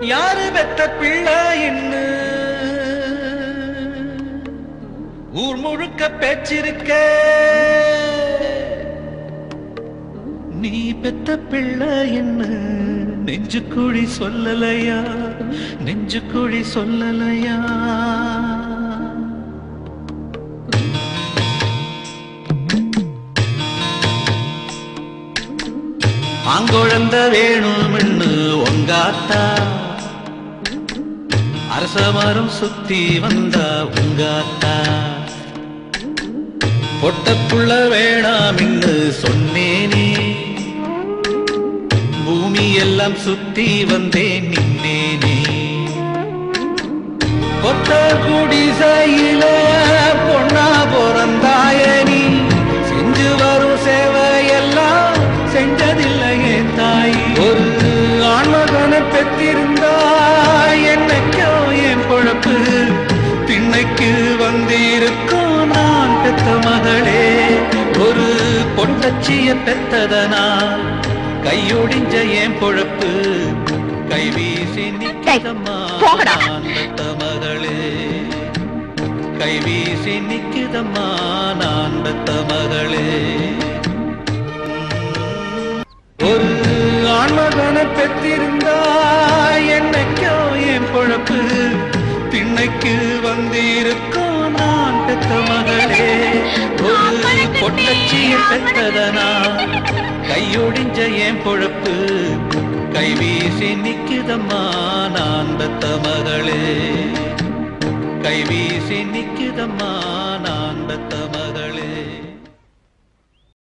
யாரு பெத்த பிள்ளை இன்னு ஊர் முழுக்க பேச்சிருக்க நீ பெத்த பிள்ளை என்ன நெஞ்சுக்குழி சொல்லலையா நெஞ்சுக்குழி சொல்லலையா ஆங்குழந்த வேணும்னு உங்காத்தா அரச மரம் சுத்தி வந்தா உங்காத்தா பொட்டப்புள்ள வேணாமின்னு சொன்னேனே பூமி எல்லாம் சுத்தி வந்தேன் நின்னேனே கொத்த குடிசையில பொண்ணா பிறந்தாய நீ செஞ்சு வரும் சேவையெல்லாம் செஞ்சதில்லையே தாய் ஒரு ஆண்மகனை பெற்றிருந்தா என்னைக்கோ என் பொழப்பு திண்ணைக்கு வந்திருக்கும் நான் பெத்த மகளே ஒரு பொட்டச்சிய பெத்ததனா கையொடிஞ்ச என் பொழப்பு கைவீசி நிற்கதம்மா போங்கடா. நான் பெத்த மகளே கைவீசி நிற்குதம்மா நான் பெத்த மகளே ஒரு ஆண்மகனை பெற்றிருந்தா என்னைக்கோ என் பொழப்பு திண்ணைக்கு வந்திருக்கும் நான் பெத்த மகளே ஒரு பொட்டச்சிய பெத்ததனா கையொடிஞ்ச என் பொழப்பு கைவீசி நிக்குதம்மா நான் பெத்த மகளே கைவீசி நிக்குதம்மா நான்